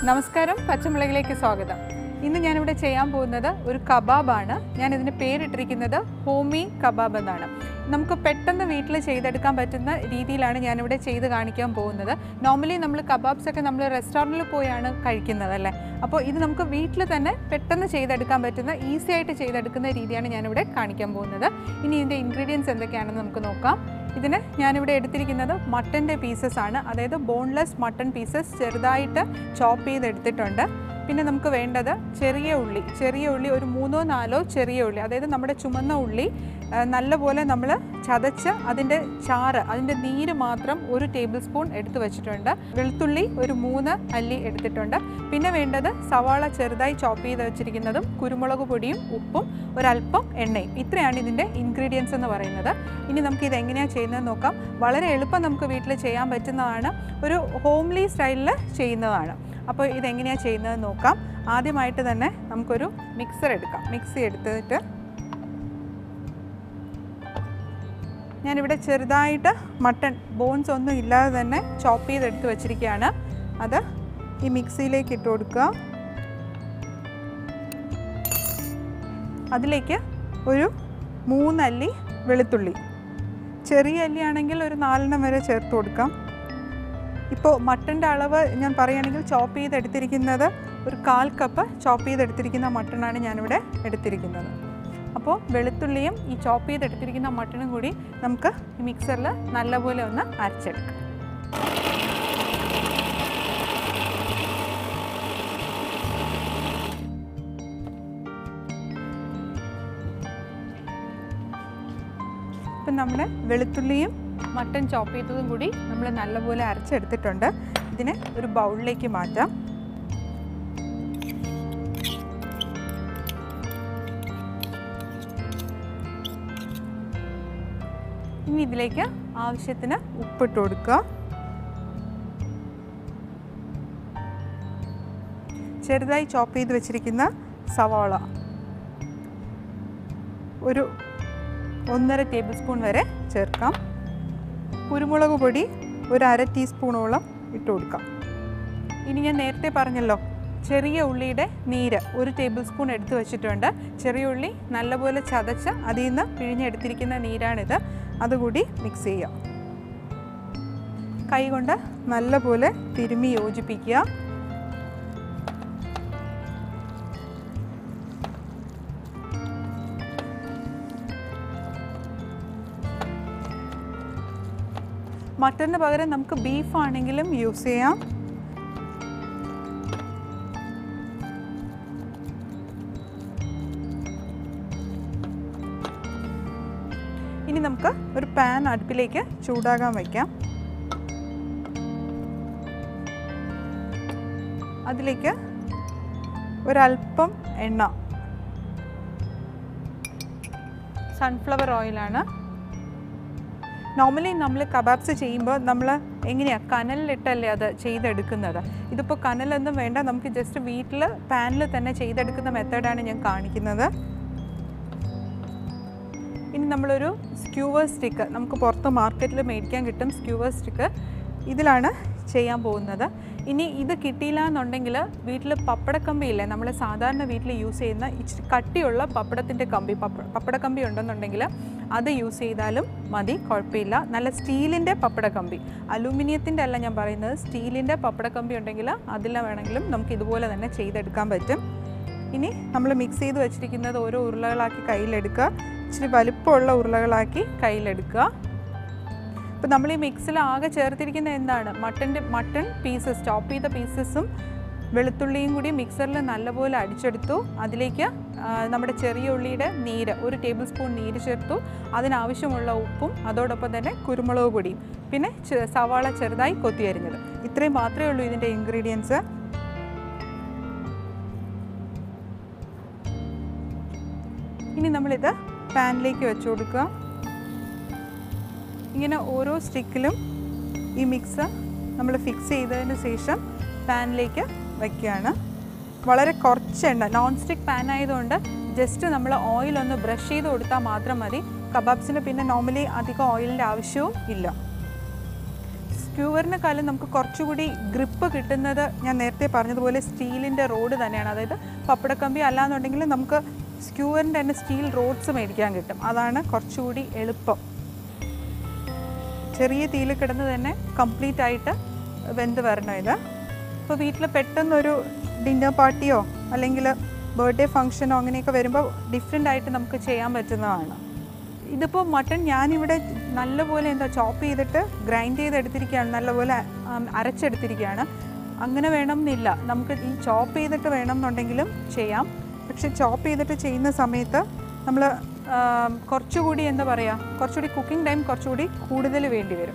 നമസ്കാരം പച്ചമുളകിലേക്ക് സ്വാഗതം ഇന്ന് ഞാനിവിടെ ചെയ്യാൻ പോകുന്നത് ഒരു കബാബാണ് ഞാൻ ഇതിന് പേരിട്ടിരിക്കുന്നത് ഹോമി കബാബ് എന്നാണ് നമുക്ക് പെട്ടെന്ന് വീട്ടിൽ ചെയ്തെടുക്കാൻ പറ്റുന്ന രീതിയിലാണ് ഞാനിവിടെ ചെയ്ത് കാണിക്കാൻ പോകുന്നത് നോർമലി നമ്മൾ കബാബ്സ് ഒക്കെ നമ്മൾ റെസ്റ്റോറൻറ്റിൽ പോയാണ് കഴിക്കുന്നത് അല്ലേ അപ്പോൾ ഇത് നമുക്ക് വീട്ടിൽ തന്നെ പെട്ടെന്ന് ചെയ്തെടുക്കാൻ പറ്റുന്ന ഈസി ആയിട്ട് ചെയ്തെടുക്കുന്ന രീതിയാണ് ഞാനിവിടെ കാണിക്കാൻ പോകുന്നത് ഇനി ഇതിൻ്റെ ഇൻഗ്രീഡിയൻസ് എന്തൊക്കെയാണെന്ന് നമുക്ക് നോക്കാം ഇതിന് ഞാനിവിടെ എടുത്തിരിക്കുന്നത് മട്ടൻ്റെ പീസസ് ആണ് അതായത് ബോൺലെസ് മട്ടൺ പീസസ് ചെറുതായിട്ട് ചോപ്പ് ചെയ്ത് എടുത്തിട്ടുണ്ട് പിന്നെ നമുക്ക് വേണ്ടത് ചെറിയ ഉള്ളി ചെറിയ ഉള്ളി ഒരു മൂന്നോ നാലോ ചെറിയ ഉള്ളി അതായത് നമ്മുടെ ചുമന്ന ഉള്ളി ആ, നല്ലപോലെ നമ്മൾ ചതച്ച് അതിൻ്റെ ചാറ് അതിൻ്റെ നീര് മാത്രം ഒരു ടേബിൾ സ്പൂൺ എടുത്ത് വെച്ചിട്ടുണ്ട് വെളുത്തുള്ളി ഒരു മൂന്ന് അല്ലി എടുത്തിട്ടുണ്ട് പിന്നെ വേണ്ടത് സവാള ചെറുതായി ചോപ്പ് ചെയ്ത് വെച്ചിരിക്കുന്നതും കുരുമുളക് പൊടിയും ഉപ്പും ഒരല്പം എണ്ണയും ഇത്രയാണ് ഇതിൻ്റെ ഇൻഗ്രീഡിയൻസ് എന്ന് പറയുന്നത് ഇനി നമുക്ക് ഇത് എങ്ങനെയാണ് ചെയ്യുന്നത് നോക്കാം വളരെ എളുപ്പം നമുക്ക് വീട്ടിൽ ചെയ്യാൻ പറ്റുന്നതാണ് ഒരു ഹോംലി സ്റ്റൈലിൽ ചെയ്യുന്നതാണ് അപ്പോൾ ഇതെങ്ങനെയാണ് ചെയ്യുന്നത് നോക്കാം ആദ്യമായിട്ട് തന്നെ നമുക്കൊരു മിക്സർ എടുക്കാം മിക്സി എടുത്തിട്ട് ഞാനിവിടെ ചെറുതായിട്ട് മട്ടൺ ബോൺസ് ഒന്നും ഇല്ലാതെ തന്നെ ചോപ്പ് ചെയ്തെടുത്ത് വെച്ചിരിക്കുകയാണ് അത് ഈ മിക്സിയിലേക്ക് ഇട്ട് കൊടുക്കുക അതിലേക്ക് ഒരു മൂന്നല്ലി വെളുത്തുള്ളി ചെറിയ അല്ലി ആണെങ്കിൽ ഒരു നാലെണ്ണം വരെ ചേർത്ത് കൊടുക്കാം ഇപ്പോൾ മട്ടൻ്റെ അളവ് ഞാൻ പറയുകയാണെങ്കിൽ ചോപ്പ് ചെയ്തെടുത്തിരിക്കുന്നത് ഒരു കാൽ കപ്പ് ചോപ്പ് ചെയ്തെടുത്തിരിക്കുന്ന മട്ടണാണ് ഞാനിവിടെ എടുത്തിരിക്കുന്നത് അപ്പോൾ വെളുത്തുള്ളിയും ഈ ചോപ്പ് ചെയ്തെടുത്തിരിക്കുന്ന മട്ടണും കൂടി നമുക്ക് ഈ മിക്സറിൽ നല്ലപോലെ ഒന്ന് അരച്ചെടുക്കാം ഇപ്പം നമ്മുടെ വെളുത്തുള്ളിയും മട്ടൻ ചോപ്പ് ചെയ്തതും കൂടി നമ്മൾ നല്ലപോലെ അരച്ചെടുത്തിട്ടുണ്ട് ഇതിനെ ഒരു ബൗളിലേക്ക് മാറ്റാം ഇനി ഇതിലേക്ക് ആവശ്യത്തിന് ഉപ്പിട്ട് കൊടുക്കുക ചെറുതായി ചോപ്പ് ചെയ്ത് വെച്ചിരിക്കുന്ന സവാള ഒരു ഒന്നര ടേബിൾ സ്പൂൺ വരെ ചേർക്കാം കുരുമുളക് പൊടി ഒരു അര ടീസ്പൂണോളം ഇട്ട് കൊടുക്കാം ഇനി ഞാൻ നേരത്തെ പറഞ്ഞല്ലോ ചെറിയ ഉള്ളിയുടെ നീര് ഒരു ടേബിൾ സ്പൂൺ എടുത്ത് വെച്ചിട്ടുണ്ട് ചെറിയ ഉള്ളി നല്ലപോലെ ചതച്ച് അതിൽ നിന്ന് പിഴിഞ്ഞെടുത്തിരിക്കുന്ന നീരാണിത് അതുകൂടി മിക്സ് ചെയ്യാം കൈ കൊണ്ട് നല്ലപോലെ തിരുമ്മി യോജിപ്പിക്കുക മട്ടറിന് പകരം നമുക്ക് ബീഫ് ആണെങ്കിലും യൂസ് ചെയ്യാം ഇനി നമുക്ക് ഒരു പാൻ അടുപ്പിലേക്ക് ചൂടാകാൻ വയ്ക്കാം അതിലേക്ക് ഒരല്പം എണ്ണ സൺഫ്ലവർ ഓയിലാണ് നോർമലി നമ്മൾ കബാബ്സ് ചെയ്യുമ്പോൾ നമ്മൾ എങ്ങനെയാണ് കനലിലിട്ടല്ലേ അത് ചെയ്തെടുക്കുന്നത് ഇതിപ്പോൾ കനലൊന്നും വേണ്ട നമുക്ക് ജസ്റ്റ് വീട്ടിൽ പാനിൽ തന്നെ ചെയ്തെടുക്കുന്ന മെത്തേഡാണ് ഞാൻ കാണിക്കുന്നത് ഇനി നമ്മളൊരു സ്ക്യൂവർ സ്റ്റിക്ക് നമുക്ക് പുറത്ത് മാർക്കറ്റിൽ മേടിക്കാൻ കിട്ടും സ്ക്യൂവർ സ്റ്റിക്ക് ഇതിലാണ് ചെയ്യാൻ പോകുന്നത് ഇനി ഇത് കിട്ടിയില്ല എന്നുണ്ടെങ്കിൽ വീട്ടിൽ പപ്പടക്കമ്പി ഇല്ലേ നമ്മൾ സാധാരണ വീട്ടിൽ യൂസ് ചെയ്യുന്ന ഇച്ചിരി കട്ടിയുള്ള പപ്പടത്തിൻ്റെ കമ്പി പപ്പ പപ്പടക്കമ്പി ഉണ്ടെന്നുണ്ടെങ്കിൽ അത് യൂസ് ചെയ്താലും മതി കുഴപ്പമില്ല നല്ല സ്റ്റീലിൻ്റെ പപ്പടക്കമ്പി അലൂമിനിയത്തിൻ്റെ അല്ല ഞാൻ പറയുന്നത് സ്റ്റീലിൻ്റെ പപ്പടക്കമ്പി ഉണ്ടെങ്കിൽ അതിൽ വേണമെങ്കിലും നമുക്ക് ഇതുപോലെ തന്നെ ചെയ്തെടുക്കാൻ പറ്റും ഇനി നമ്മൾ മിക്സ് ചെയ്ത് വെച്ചിരിക്കുന്നത് ഓരോ ഉരുളകളാക്കി കയ്യിലെടുക്കുക ഇച്ചിരി വലിപ്പമുള്ള ഉരുളകളാക്കി കയ്യിലെടുക്കുക ഇപ്പോൾ നമ്മൾ ഈ മിക്സിൽ ആകെ ചേർത്തിരിക്കുന്ന എന്താണ് മട്ടൻ്റെ മട്ടൺ പീസസ് ചോപ്പ് ചെയ്ത പീസസും വെളുത്തുള്ളിയും കൂടി മിക്സറിൽ നല്ലപോലെ അടിച്ചെടുത്തു അതിലേക്ക് ആ, നമ്മുടെ ചെറിയ ഉള്ളിയുടെ നീര് ഒരു ടേബിൾ സ്പൂൺ നീര് ചേർത്തു അതിനാവശ്യമുള്ള ഉപ്പും അതോടൊപ്പം തന്നെ കുരുമുളക് പൊടിയും പിന്നെ ചെ- സവാള ചെറുതായി കൊത്തി അരിഞ്ഞത് ഇത്രയും മാത്രമേ ഉള്ളൂ ഇതിൻ്റെ ഇൻഗ്രീഡിയൻസ് ഇനി നമ്മളിത് പാനിലേക്ക് വെച്ച് കൊടുക്കുക ഇങ്ങനെ ഓരോ സ്റ്റിക്കിലും ഈ മിക്സ് നമ്മൾ ഫിക്സ് ചെയ്തതിന് ശേഷം പാനിലേക്ക് വയ്ക്കുകയാണ് വളരെ കുറച്ച് എണ്ണ നോൺ സ്റ്റിക്ക് പാൻ ആയതുകൊണ്ട് ജസ്റ്റ് നമ്മൾ ഓയിൽ ഒന്ന് ബ്രഷ് ചെയ്ത് കൊടുത്താൽ മാത്രം മതി കബാബ്സിന് പിന്നെ നോർമലി അധികം ഓയിലിൻ്റെ ആവശ്യവും ഇല്ല സ്ക്യൂവറിനെക്കാളും നമുക്ക് കുറച്ചുകൂടി ഗ്രിപ്പ് കിട്ടുന്നത് ഞാൻ നേരത്തെ പറഞ്ഞതുപോലെ സ്റ്റീലിൻ്റെ റോഡ് തന്നെയാണ് അതായത് പപ്പടക്കമ്പി അല്ലാന്നുണ്ടെങ്കിൽ നമുക്ക് സ്ക്യൂവറിൻ്റെ തന്നെ സ്റ്റീൽ റോഡ്സ് മേടിക്കാൻ കിട്ടും അതാണ് കുറച്ചുകൂടി എളുപ്പം ചെറിയ തീയിൽ കിടന്ന് തന്നെ കംപ്ലീറ്റ് ആയിട്ട് വെന്ത് വരണം ഇത് ഇപ്പോൾ വീട്ടിൽ പെട്ടെന്നൊരു ഡിന്നർ പാർട്ടിയോ അല്ലെങ്കിൽ ബർത്ത്ഡേ ഫംഗ്ഷനോ അങ്ങനെയൊക്കെ വരുമ്പോൾ ഡിഫറെൻ്റ് ആയിട്ട് നമുക്ക് ചെയ്യാൻ പറ്റുന്നതാണ് ഇതിപ്പോൾ മട്ടൺ ഞാനിവിടെ നല്ലപോലെ എന്താ ചോപ്പ് ചെയ്തിട്ട് ഗ്രൈൻഡ് ചെയ്തെടുത്തിരിക്കുകയാണ് നല്ലപോലെ ആം, അരച്ചെടുത്തിരിക്കുകയാണ് അങ്ങനെ വേണം എന്നില്ല നമുക്ക് ഈ ചോപ്പ് ചെയ്തിട്ട് വേണം എന്നുണ്ടെങ്കിലും ചെയ്യാം പക്ഷെ ചോപ്പ് ചെയ്തിട്ട് ചെയ്യുന്ന സമയത്ത് നമ്മൾ കുറച്ചുകൂടി എന്താ പറയുക കുറച്ചുകൂടി കുക്കിംഗ് ടൈം കുറച്ചുകൂടി കൂടുതൽ വേണ്ടി വരും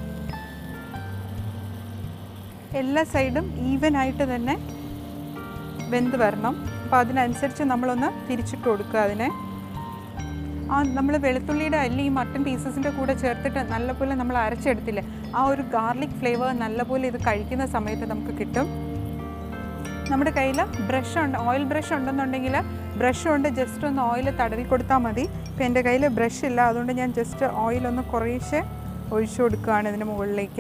എല്ലാ സൈഡും ഈവൻ ആയിട്ട് തന്നെ വെന്ത് വരണം അപ്പോൾ അതിനനുസരിച്ച് നമ്മളൊന്ന് തിരിച്ചിട്ട് കൊടുക്കുക അതിനെ ആ നമ്മൾ വെളുത്തുള്ളിയുടെ അല്ലി ഈ മട്ടൺ പീസസിൻ്റെ കൂടെ ചേർത്തിട്ട് നല്ലപോലെ നമ്മൾ അരച്ചെടുത്തില്ലേ ആ ഒരു ഗാർലിക് ഫ്ലേവർ നല്ലപോലെ ഇത് കഴിക്കുന്ന സമയത്ത് നമുക്ക് കിട്ടും നമ്മുടെ കയ്യിൽ ബ്രഷ് ഉണ്ട് ഓയിൽ ബ്രഷ് ഉണ്ടെന്നുണ്ടെങ്കിൽ ബ്രഷ് കൊണ്ട് ജസ്റ്റ് ഒന്ന് ഓയിൽ തടവി കൊടുത്താൽ മതി ഇപ്പം എൻ്റെ കയ്യിൽ ബ്രഷ് ഇല്ല അതുകൊണ്ട് ഞാൻ ജസ്റ്റ് ഓയിലൊന്ന് കുറേശ്ശെ ഒഴിച്ചു കൊടുക്കുകയാണ് ഇതിന് മുകളിലേക്ക്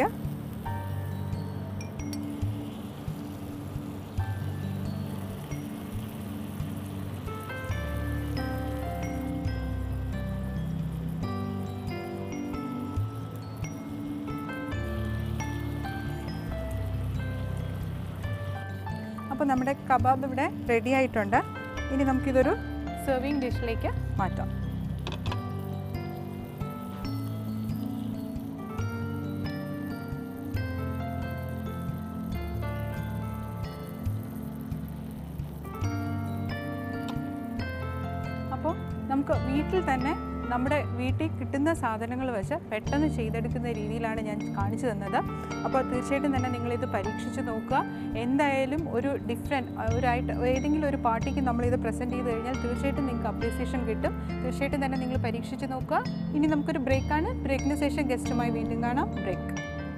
അപ്പോൾ നമ്മുടെ കബാബ് ഇവിടെ റെഡി ആയിട്ടുണ്ട് ഇനി നമുക്കിതൊരു സെർവിങ് ഡിഷിലേക്ക് മാറ്റാം അപ്പോൾ നമുക്ക് വീട്ടിൽ തന്നെ നമ്മുടെ വീട്ടിൽ കിട്ടുന്ന സാധനങ്ങൾ വെച്ച് പെട്ടെന്ന് ചെയ്തെടുക്കുന്ന രീതിയിലാണ് ഞാൻ കാണിച്ചു തന്നത് അപ്പോൾ തീർച്ചയായിട്ടും തന്നെ നിങ്ങളിത് പരീക്ഷിച്ച് നോക്കുക എന്തായാലും ഒരു ഡിഫറെൻറ്റ് ഒരായിട്ട് ഏതെങ്കിലും ഒരു പാർട്ടിക്ക് നമ്മളിത് പ്രസൻറ്റ് ചെയ്ത് കഴിഞ്ഞാൽ തീർച്ചയായിട്ടും നിങ്ങൾക്ക് അപ്രീസിയേഷൻ കിട്ടും തീർച്ചയായിട്ടും തന്നെ നിങ്ങൾ പരീക്ഷിച്ച് നോക്കുക ഇനി നമുക്കൊരു ബ്രേക്കാണ് ബ്രേക്കിന് ശേഷം ഗസ്റ്റുമായി വീണ്ടും കാണാം ബ്രേക്ക്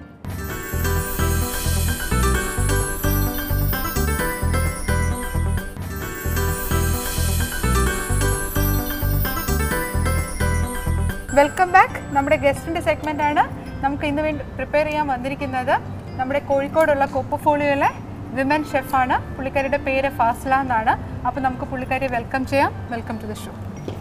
വെൽക്കം ബാക്ക് നമ്മുടെ ഗസ്റ്റിൻ്റെ സെഗ്മെൻ്റ് ആണ് നമുക്ക് ഇന്ന് വേണ്ടി പ്രിപ്പയർ ചെയ്യാൻ വന്നിരിക്കുന്നത് നമ്മുടെ കോഴിക്കോടുള്ള കൊപ്പുഫോളിയോയിലെ വിമൻ ഷെഫാണ് പുള്ളിക്കാരിയുടെ പേര് ഫാസ്ല എന്നാണ് അപ്പോൾ നമുക്ക് പുള്ളിക്കാരിയെ വെൽക്കം ചെയ്യാം വെൽക്കം ടു ദ ഷോ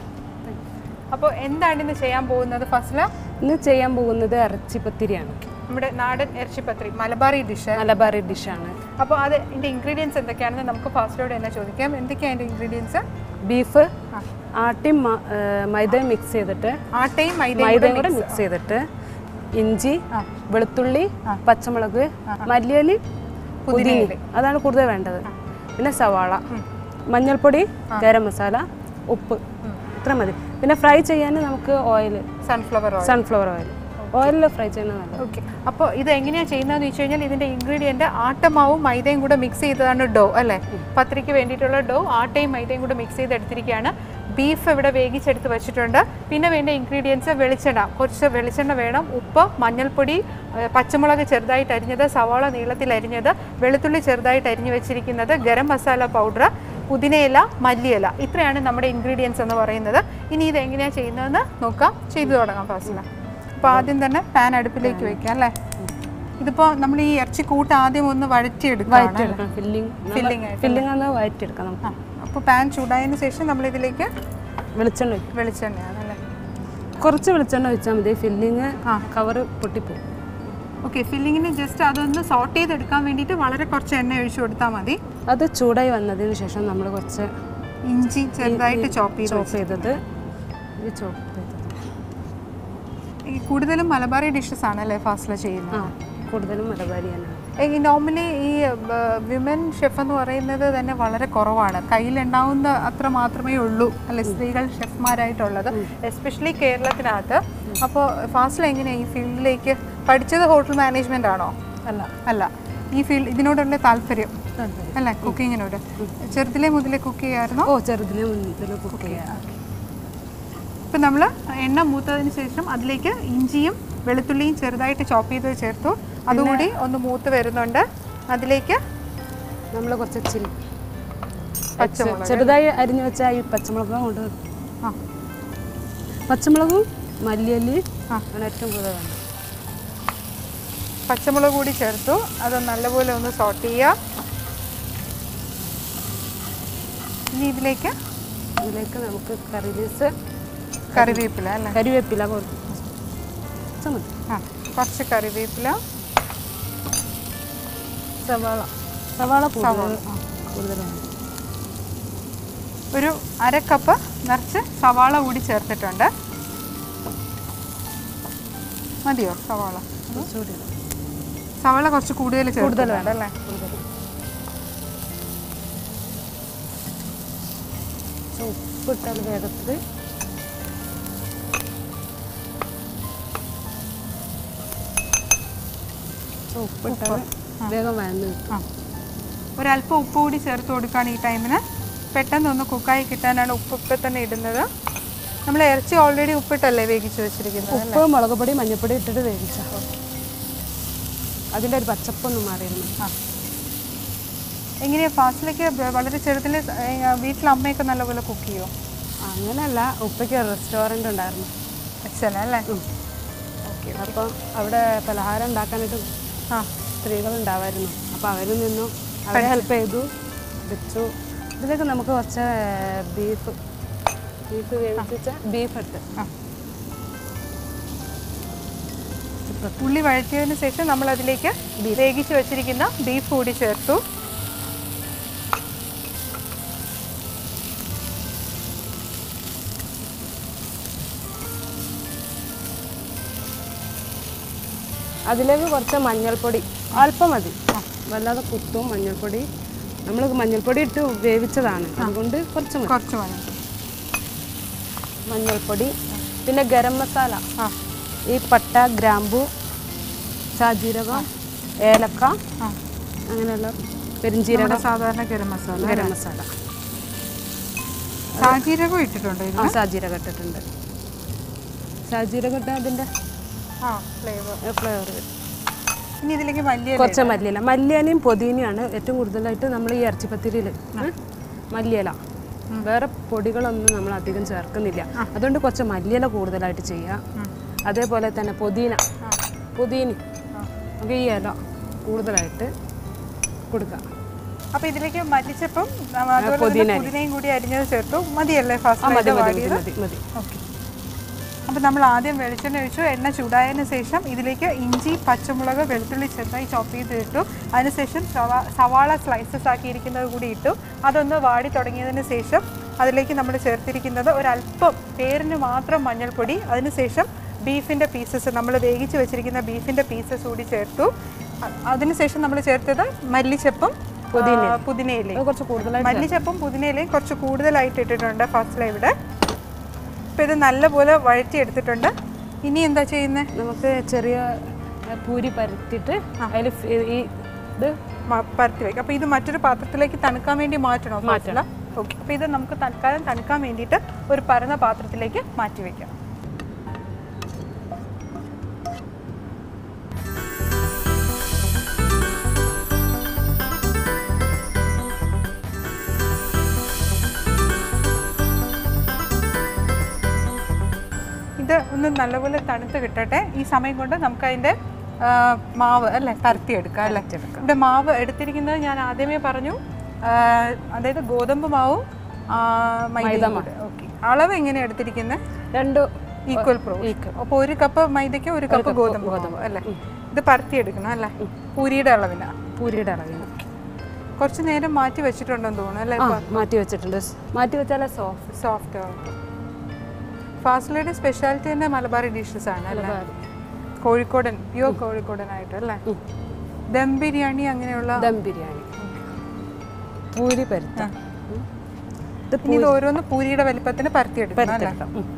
അപ്പോൾ എന്താണ് ഇന്ന് ചെയ്യാൻ പോകുന്നത് ഫാസ്ല ഇന്ന് ചെയ്യാൻ പോകുന്നത് ഇറച്ചിപ്പത്തിരിയാണ് നമ്മുടെ നാടൻ ഇറച്ചിപ്പത്രി മലബാറി ഡിഷ് മലബാറി ഡിഷാണ് അപ്പോൾ അത് ഇതിൻ്റെ ഇൻഗ്രീഡിയൻസ് എന്തൊക്കെയാണെന്ന് നമുക്ക് ഫാസ്റ്റിലോട് തന്നെ ചോദിക്കാം എന്തൊക്കെയാണ് അതിൻ്റെ ഇൻഗ്രീഡിയൻസ് ബീഫ് ആ. ആട്ടിയും മ- ഏ, മൈദയും മിക്സ് ചെയ്തിട്ട് ആട്ടയും മൈദയും മൈദയും കൂടെ കൂടെ mix. മിക്സ് ചെയ്തിട്ട് ഇഞ്ചി ആ. വെളുത്തുള്ളി പച്ചമുളക് മല്ലിയലി പുതിനയില. പുതിന അതാണ് കൂടുതൽ വേണ്ടത് പിന്നെ സവാള മഞ്ഞൾപ്പൊടി ഗരം മസാല ഉപ്പ് ഇത്ര മതി പിന്നെ ഫ്രൈ ചെയ്യാൻ നമുക്ക് oil sunflower oil sunflower oil ഓയിലിൽ ഫ്രൈ ചെയ്യുന്നത് നല്ലത് ഓക്കെ അപ്പോൾ ഇത് എങ്ങനെയാണ് ചെയ്യുന്നതെന്ന് വെച്ച് കഴിഞ്ഞാൽ ഇതിൻ്റെ ഇൻഗ്രീഡിയൻറ്റ് ആട്ടമാവും മൈദയും കൂടെ മിക്സ് ചെയ്തതാണ് ഡോ അല്ലേ പത്രിക്ക് വേണ്ടിയിട്ടുള്ള ഡോ ആട്ടയും മൈദയും കൂടെ മിക്സ് ചെയ്ത് എടുത്തിരിക്കുകയാണ് ബീഫ് ഇവിടെ വേവിച്ചെടുത്ത് വെച്ചിട്ടുണ്ട് പിന്നെ വേണ്ട ഇൻഗ്രീഡിയൻസ് വെളിച്ചെണ്ണ കുറച്ച് വെളിച്ചെണ്ണ വേണം ഉപ്പ് മഞ്ഞൾപ്പൊടി ഏഹ് പച്ചമുളക് ചെറുതായിട്ട് അരിഞ്ഞത് സവാള നീളത്തിൽ അരിഞ്ഞത് വെളുത്തുള്ളി ചെറുതായിട്ട് അരിഞ്ഞു വെച്ചിരിക്കുന്നത് ഗരം മസാല പൗഡർ പുതിനയില മല്ലിയില ഇത്രയാണ് നമ്മുടെ ഇൻഗ്രീഡിയൻസ് എന്ന് പറയുന്നത് ഇനി ഇത് എങ്ങനെയാണ് ചെയ്യുന്നതെന്ന് നോക്കാം ചെയ്തു തുടങ്ങാം ഫാസില അപ്പോൾ ആദ്യം തന്നെ പാൻ അടുപ്പിലേക്ക് വെക്കാം അല്ലേ ഇതിപ്പോൾ നമ്മൾ ഈ ഇറച്ചി കൂട്ട് ആദ്യം ഒന്ന് വഴറ്റിയെടുക്കാം വഴറ്റിയെടുക്കണം ഫില്ലിങ് Filling ആയിട്ട് ഫില്ലിംഗ് ആണ് വഴറ്റിയെടുക്കാം നമുക്ക് അപ്പോൾ പാൻ ചൂടായതിന് ശേഷം നമ്മൾ ഇതിലേക്ക് വെളിച്ചെണ്ണ ഒഴിക്കും വെളിച്ചെണ്ണയാണ് അല്ലേ കുറച്ച് വെളിച്ചെണ്ണ ഒഴിച്ചാൽ മതി ഫില്ലിങ് ആ. കവറ് പൊട്ടിപ്പോവും ഓക്കെ ഫില്ലിങ്ങിന് ജസ്റ്റ് അതൊന്ന് സോട്ട് ചെയ്തെടുക്കാൻ വേണ്ടിയിട്ട് വളരെ കുറച്ച് എണ്ണ ഒഴിച്ചു കൊടുത്താൽ മതി അത് ചൂടായി വന്നതിന് ശേഷം നമ്മൾ കുറച്ച് ഇഞ്ചി ചെറുതായിട്ട് ചോപ്പ് ചെയ്ത് ചോപ്പ് ചെയ്തത് ഇത് ചോപ്പ് ചെയ്തത് ഈ കൂടുതലും മലബാറി ഡിഷസ് ആണല്ലേ ഫാസ്റ്റിൽ ചെയ്യുന്നത് ആ കൂടുതലും മലബാരിയാണ് ഈ നോർമലി ഈ വിമൻ ഷെഫ് എന്ന് പറയുന്നത് തന്നെ വളരെ കുറവാണ് കയ്യിലുണ്ടാവുന്ന അത്ര മാത്രമേ ഉള്ളൂ അല്ലെ സ്ത്രീകൾ ഷെഫ്മാരായിട്ടുള്ളത് എസ്പെഷ്യലി കേരളത്തിനകത്ത് അപ്പോൾ ഫാസ്റ്റിൽ എങ്ങനെയാണ് ഈ ഫീൽഡിലേക്ക് പഠിച്ചത് ഹോട്ടൽ മാനേജ്മെൻ്റ് ആണോ അല്ല അല്ല ഈ ഫീൽഡ് ഇതിനോടുള്ള താല്പര്യം അല്ലേ കുക്കിങ്ങിനോട് ചെറുതിലേ മുതലേ കുക്ക് ചെയ്യാമായിരുന്നോ ഓ ചെറുതിലെ മുന്നിൽ കുക്ക് ചെയ്യാം ഇപ്പം നമ്മൾ എണ്ണ മൂത്തതിന് ശേഷം അതിലേക്ക് ഇഞ്ചിയും വെളുത്തുള്ളിയും ചെറുതായിട്ട് ചോപ്പ് ചെയ്ത് ചേർത്തു അതുകൂടി ഒന്ന് മൂത്ത് വരുന്നുണ്ട് അതിലേക്ക് നമ്മൾ കുറച്ച് ചില്ലി പച്ചമുളക് ചെറുതായി അരിഞ്ഞു വെച്ച ഈ പച്ചമുളകും കൊണ്ട് ആ പച്ചമുളകും മല്ലിയല്ലി ആ. ആണ് ഏറ്റവും കൂടുതൽ വേണ്ടത് പച്ചമുളക് കൂടി ചേർത്തു അത് നല്ലപോലെ ഒന്ന് സോട്ട് ചെയ്യുക ഇനി ഇതിലേക്ക് ഇതിലേക്ക് നമുക്ക് കറി ലീസ് കറിവേപ്പില അല്ലേ കരിവേപ്പില കുറച്ച് മതി ആ കുറച്ച് കറിവേപ്പില സവാള സവാള കൂടുതൽ കൂടുതലാണ് ഒരു അര കപ്പ് നിറച്ച് സവാള കൂടി ചേർത്തിട്ടുണ്ട് മതിയോ സവാള കുറച്ചുകൂടി ഇടാം. സവാള കുറച്ച് കൂടുതൽ കൂടുതൽ ചേർത്തിട്ടുണ്ട് അല്ലേ കൂടുതൽ കുറച്ച് ഉപ്പിട്ടാൽ വേഗത്തിൽ കുറച്ച് ഉപ്പിട്ടാൽ വേഗം വഴന്ന് കിട്ടും ആ ഒരല്പം ഉപ്പ് കൂടി ചേർത്ത് കൊടുക്കുകയാണ് ഈ ടൈമിന് പെട്ടെന്ന് ഒന്ന് കുക്കായി കിട്ടാനാണ് ഉപ്പ് ഇപ്പം തന്നെ ഇടുന്നത് നമ്മൾ ഇറച്ചി ഓൾറെഡി ഉപ്പിട്ടല്ലേ വേവിച്ച് വെച്ചിരിക്കുന്നത് അല്ലേ ഉപ്പ് മുളക് പൊടി മഞ്ഞൾപ്പൊടി ഇട്ടിട്ട് വേവിച്ച അതിൻ്റെ ഒരു പച്ചപ്പൊന്നും മാറിയിരുന്നു ആ എങ്ങനെയാ ഫാസ്റ്റിലേക്ക് വളരെ ചെറുതിൽ വീട്ടിൽ അമ്മയൊക്കെ നല്ലപോലെ കുക്ക് ചെയ്യുമോ അങ്ങനെയല്ല ഉപ്പയ്ക്ക് റെസ്റ്റോറൻ്റ് ഉണ്ടായിരുന്നു അച്ഛനാ അല്ലേ ഓക്കെ അപ്പം അവിടെ പലഹാരം ഉണ്ടാക്കാനായിട്ട് ആ സ്ത്രീകളുണ്ടാവായിരുന്നു അപ്പോൾ അവരിൽ നിന്നും അവരെ ഹെൽപ്പ് ചെയ്തു വെച്ചു ഇതിലേക്ക് നമുക്ക് കുറച്ച് ബീഫ് ബീഫ് വേവിച്ച ബീഫ് ഇട്ട് ആ ഉള്ളി വഴറ്റിയതിന് ശേഷം നമ്മൾ അതിലേക്ക് വേവിച്ച് വെച്ചിരിക്കുന്ന ബീഫ് കൂടി ചേർത്തു അതിലേക്ക് കുറച്ച് മഞ്ഞൾപ്പൊടി അല്പം മതി വല്ലാതെ കുത്തും മഞ്ഞൾപ്പൊടി നമ്മൾ മഞ്ഞൾപ്പൊടി ഇട്ട് വേവിച്ചതാണ് അതുകൊണ്ട് കുറച്ച് മതി കുറച്ച് മതി മഞ്ഞൾപ്പൊടി പിന്നെ ഗരം മസാല ആ ഈ പട്ട ഗ്രാമ്പു സാജീരകം ഏലക്ക ആ അങ്ങനെയുള്ള പെരിഞ്ചീരകം നമ്മുടെ സാധാരണ ഗരം മസാല ഗരം മസാല സാജീരകം ഇട്ടിട്ടുണ്ടോ ഇത് ആ സാജീരകം ഇട്ടിട്ടുണ്ട് സാജീരകം ഇട്ടാൽ അതിൻ്റെ ആ ഫ്ലേവർ ഫ്ലേവർ ഇനി ഇതിലേക്ക് വലിയ കുറച്ച് മല്ലിയില മല്ലിയിലയും പൊതിനയാണ് ഏറ്റവും കൂടുതലായിട്ട് നമ്മൾ ഈ ഇറച്ചിപ്പത്തിരിയിൽ മല്ലിയില വേറെ പൊടികളൊന്നും നമ്മൾ അധികം ചേർക്കുന്നില്ല അതുകൊണ്ട് കുറച്ച് മല്ലിയില കൂടുതലായിട്ട് ചെയ്യുക അതേപോലെ തന്നെ പുതിന പുതിന നമുക്ക് ഈ ഇല കൂടുതലായിട്ട് കൊടുക്കുക അപ്പൊ ഇതിലേക്ക് മല്ലിച്ചപ്പും ആ, അതുപോലെ തന്നെ പുതിന. പുതിനയും കൂടി അരിഞ്ഞത് ചേർത്തു മതിയല്ലേ ആ മതി ഫസ്റ്റ് മതി മതി വാടിയത് മതി മതി ഓക്കെ അപ്പോൾ നമ്മൾ ആദ്യം വെളിച്ചെണ്ണ ഒഴിച്ചു എണ്ണ ചൂടായതിനു ശേഷം ഇതിലേക്ക് ഇഞ്ചി പച്ചമുളക് വെളുത്തുള്ളി ചെറുതായി ചോപ്പ് ചെയ്ത് ഇട്ടു അതിനുശേഷം സവാ സവാള സ്ലൈസസ് ആക്കിയിരിക്കുന്നത് കൂടി ഇട്ടു അതൊന്ന് വാടി തുടങ്ങിയതിന് ശേഷം അതിലേക്ക് നമ്മൾ ചേർത്തിരിക്കുന്നത് ഒരല്പം പേരിന് മാത്രം മഞ്ഞൾപ്പൊടി അതിനുശേഷം ബീഫിൻ്റെ പീസസ് നമ്മൾ വേവിച്ച് വെച്ചിരിക്കുന്ന ബീഫിൻ്റെ പീസസ് കൂടി ചേർത്തു അ- അതിനുശേഷം നമ്മൾ ചേർത്തത് മല്ലിച്ചപ്പും പുതിനയില. ആ, പുതിനയിലയും അത് കുറച്ച് കൂടുതലായിട്ട് മല്ലിച്ചപ്പും പുതിനയിലയും കുറച്ച് കൂടുതലായിട്ട് ഇട്ടിട്ടുണ്ട് ഫസ്റ്റിൽ ഇവിടെ അപ്പോൾ ഇത് നല്ലപോലെ വഴറ്റിയെടുത്തിട്ടുണ്ട് ഇനി എന്താ ചെയ്യുന്നത് നമുക്ക് ചെറിയ ഏ, പൂരി പരത്തിയിട്ട് അതിൽ ഈ ഇത് പരത്തി വയ്ക്കും അപ്പോൾ ഇത് മറ്റൊരു പാത്രത്തിലേക്ക് തണുക്കാൻ വേണ്ടി മാറ്റണോ മാറ്റണം ഓക്കെ അപ്പോൾ ഇത് നമുക്ക് തൽക്കാലം തണുക്കാൻ വേണ്ടിയിട്ട് ഒരു പരന്ന പാത്രത്തിലേക്ക് മാറ്റി വയ്ക്കാം ഇത് ഒന്ന് നല്ലപോലെ തണുത്ത് കിട്ടട്ടെ ഈ സമയം കൊണ്ട് നമുക്ക് അതിൻ്റെ മാവ് അല്ലേ പരത്തിയെടുക്കാം അല്ലേ ഇവിടെ മാവ് എടുത്തിരിക്കുന്നത് ഞാൻ ആദ്യമേ പറഞ്ഞു ആ, അതായത് ഗോതമ്പ് മാവും ആ, മൈദയും കൂടെ ഓക്കെ അളവ് എങ്ങനെയാണ് എടുത്തിരിക്കുന്നത് രണ്ട് ഈക്വൽ പ്രോ അപ്പോൾ ഒരു കപ്പ് മൈദയ്ക്ക് ഒരു കപ്പ് ഗോതമ്പ് മാവ് അല്ലേ ഇത് പരത്തിയെടുക്കണം അല്ലേ പൂരിയുടെ അളവിനാ പൂരിയുടെ അളവിന് കുറച്ച് നേരം മാറ്റി വെച്ചിട്ടുണ്ടെന്ന് തോന്നുന്നു അല്ലേ ആ മാറ്റി വെച്ചിട്ടുണ്ട് മാറ്റി വെച്ചാലേ സോഫ്റ്റ് സോഫ്റ്റ് ഫാസിലയുടെ സ്പെഷ്യാലിറ്റി തന്നെ മലബാറി ഡിഷസ് ആണ് അല്ലേ കോഴിക്കോടൻ പ്യുവർ കോഴിക്കോടൻ ആയിട്ട് അല്ലേ ദം ബിരിയാണി അങ്ങനെയുള്ള ദം ബിരിയാണി പൂരി പരുത്ത ഉം. ഇത് ഇനി ഇത് ഓരോന്ന് പൂരിയുടെ വലിപ്പത്തിന് പരത്തിയെടുക്കണം അല്ലേ പരുത്തെടുക്കാം ഉം.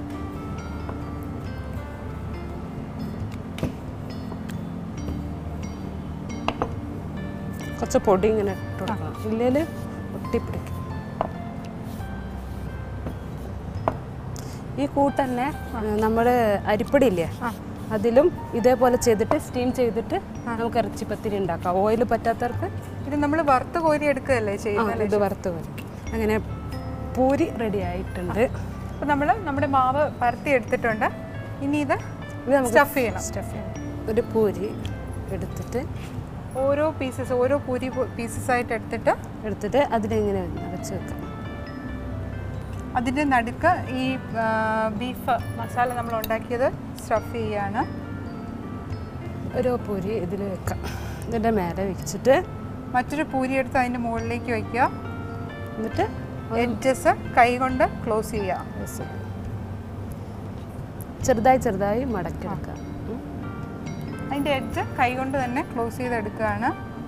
കുറച്ച് പൊടി ഇങ്ങനെ ഇട്ട് കൊടുക്കണം ഇല്ലേല് ഒട്ടിപ്പിടിക്കും ഈ കൂട്ടന്നെ നമ്മൾ അരിപ്പൊടി ഇല്ലേ അതിലും ഇതേപോലെ ചെയ്തിട്ട് സ്റ്റീം ചെയ്തിട്ട് നമുക്ക് ഇറച്ചിപ്പത്തിരി ഉണ്ടാക്കാം ഓയിൽ പറ്റാത്തവർക്ക് ഇത് നമ്മൾ വറുത്ത് കോരി എടുക്കുകയല്ലേ ആ, ചെയ്യുന്നത് ഇത് വറുത്ത് വരും അങ്ങനെ പൂരി റെഡി ആയിട്ടുണ്ട് അപ്പോൾ നമ്മൾ നമ്മുടെ മാവ് പരത്തി എടുത്തിട്ടുണ്ട് ഇനി ഇത് ഇത് നമുക്ക് സ്റ്റഫ് ചെയ്യണം സ്റ്റഫ് ചെയ്യാം ഒരു പൂരി എടുത്തിട്ട് ഓരോ പീസസ് ഓരോ പൂരി പീസസ് ആയിട്ട് എടുത്തിട്ട് എടുത്തിട്ട് അതിലിങ്ങനെ നിറച്ച് വെക്കാം അതിൻ്റെ നടുക്ക് ഈ ബീഫ് മസാല നമ്മൾ ഉണ്ടാക്കിയത് സ്റ്റഫ് ചെയ്യാണ് ഓരോ പൂരി ഇതിൽ വെക്കാം ഇതിൻ്റെ മേലെ വെച്ചിട്ട് മറ്റൊരു പൂരി എടുത്ത് അതിൻ്റെ മുകളിലേക്ക് വയ്ക്കുക എന്നിട്ട് എഡ്ജസ് കൈ കൊണ്ട് ക്ലോസ് ചെയ്യുക press ചെയ്യാം. ചെറുതായി ചെറുതായി മടക്കി വെക്കാം ഉം. അതിൻ്റെ എഡ്ജ് കൈ കൊണ്ട് തന്നെ ക്ലോസ് ചെയ്തെടുക്കുകയാണ്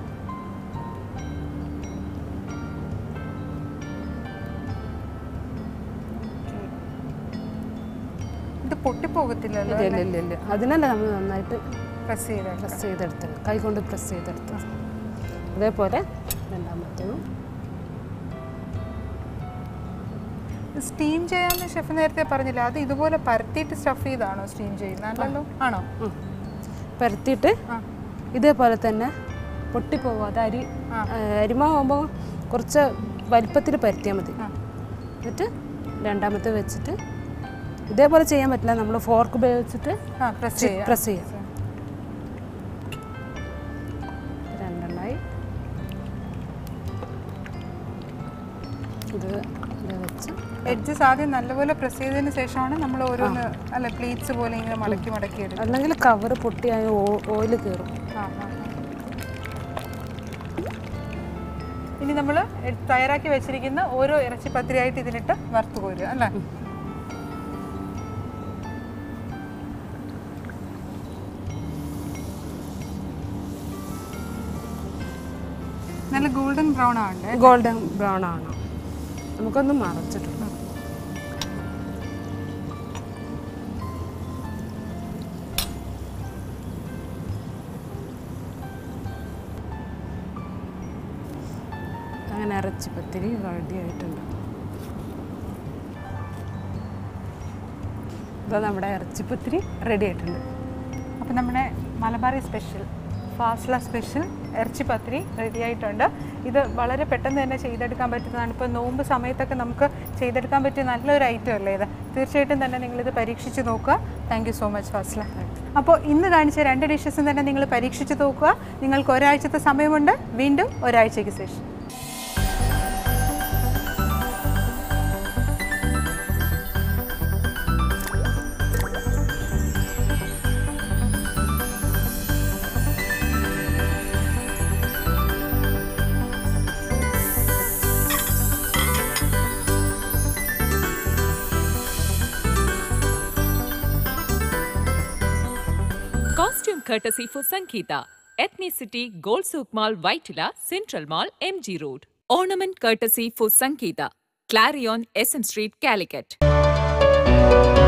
ഇത് പൊട്ടിപ്പോകത്തില്ലല്ലോ ഇല്ല ഇല്ല ഇല്ല അതിനല്ല നമ്മൾ നന്നായിട്ട് പ്രസ് ചെയ്തെടുക്കുക പ്രസ് ചെയ്തെടുത്തത് കൈ കൊണ്ട് പ്രസ് ചെയ്തെടുത്തത് അതേപോലെ രണ്ടാമത്തേതും സ്റ്റീം ചെയ്യാന്ന് ഷെഫ് നേരത്തെ പറഞ്ഞില്ല അത് ഇതുപോലെ പരത്തിയിട്ട് സ്റ്റഫ് ചെയ്താണോ സ്റ്റീം ചെയ്യുന്നത് അല്ലല്ലോ ആണോ ഉം. പരത്തിയിട്ട് ആ ഇതേപോലെ തന്നെ പൊട്ടിപ്പോവാതെ അരി ആ. അരിമാവുമ്പോൾ കുറച്ച് വലിപ്പത്തിൽ പരത്തിയാൽ മതി ആ. എന്നിട്ട് രണ്ടാമത്തെ വെച്ചിട്ട് ഇതേപോലെ ചെയ്യാൻ പറ്റില്ല നമ്മൾ ഫോർക്ക് ഉപയോഗിച്ചിട്ട് ആ പ്രസ് ചെയ്യാം പ്രസ് ചെയ്യാം രണ്ടെണ്ണായി ഇത് ഇത് വെച്ച് എഡ്ജസ് ആദ്യം നല്ലപോലെ പ്രസ് ചെയ്തതിന് ശേഷമാണ് നമ്മൾ ഓരോന്ന് അല്ല പ്ലീറ്റ്സ് പോലെ ഇങ്ങനെ മടക്കി മടക്കി എടുക്കുക അല്ലെങ്കിൽ കവർ പൊട്ടിയാൽ ഓയിൽ കയറും ആ, ആ, ആ. ഇനി നമ്മൾ തയ്യാറാക്കി വെച്ചിരിക്കുന്ന ഓരോ ഇറച്ചി പത്തിരിയായിട്ട് ഇതിലിട്ട് വറുത്ത് കോരുക അല്ലേ നല്ല ഗോൾഡൻ ബ്രൗൺ ആവണ്ടേ ഗോൾഡൻ ബ്രൗൺ ആണ് നമുക്കൊന്ന് മറച്ചിട്ടുണ്ട് അങ്ങനെ ഇറച്ചിപ്പത്തിരി റെഡി ആയിട്ടുണ്ട് ഇതാ നമ്മുടെ ഇറച്ചിപ്പത്തിരി റെഡി ആയിട്ടുണ്ട് അപ്പം നമ്മുടെ മലബാറി സ്പെഷ്യൽ ഫാസ്ല സ്പെഷ്യൽ ഇറച്ചി പത്തിരി റെഡി ആയിട്ടുണ്ട് ഇത് വളരെ പെട്ടെന്ന് തന്നെ ചെയ്തെടുക്കാൻ പറ്റുന്നതാണ് ഇപ്പോൾ നോമ്പ് സമയത്തൊക്കെ നമുക്ക് ചെയ്തെടുക്കാൻ പറ്റിയ നല്ലൊരു ഐറ്റം അല്ലേ ഇത് തീർച്ചയായിട്ടും തന്നെ നിങ്ങളിത് പരീക്ഷിച്ച് നോക്കുക thank you so much Fasla അപ്പോൾ ഇന്ന് കാണിച്ച രണ്ട് ഡിഷസും തന്നെ നിങ്ങൾ പരീക്ഷിച്ച് നോക്കുക നിങ്ങൾക്ക് ഒരാഴ്ചത്തെ സമയമുണ്ട് വീണ്ടും ഒരാഴ്ചയ്ക്ക് ശേഷം Costume courtesy for Sangeeta. Ethnicity Gold Souk Mall, Vaitila, Central Mall, MG Road. Ornament courtesy for Sangeeta. Clarion, SM Street, Calicut.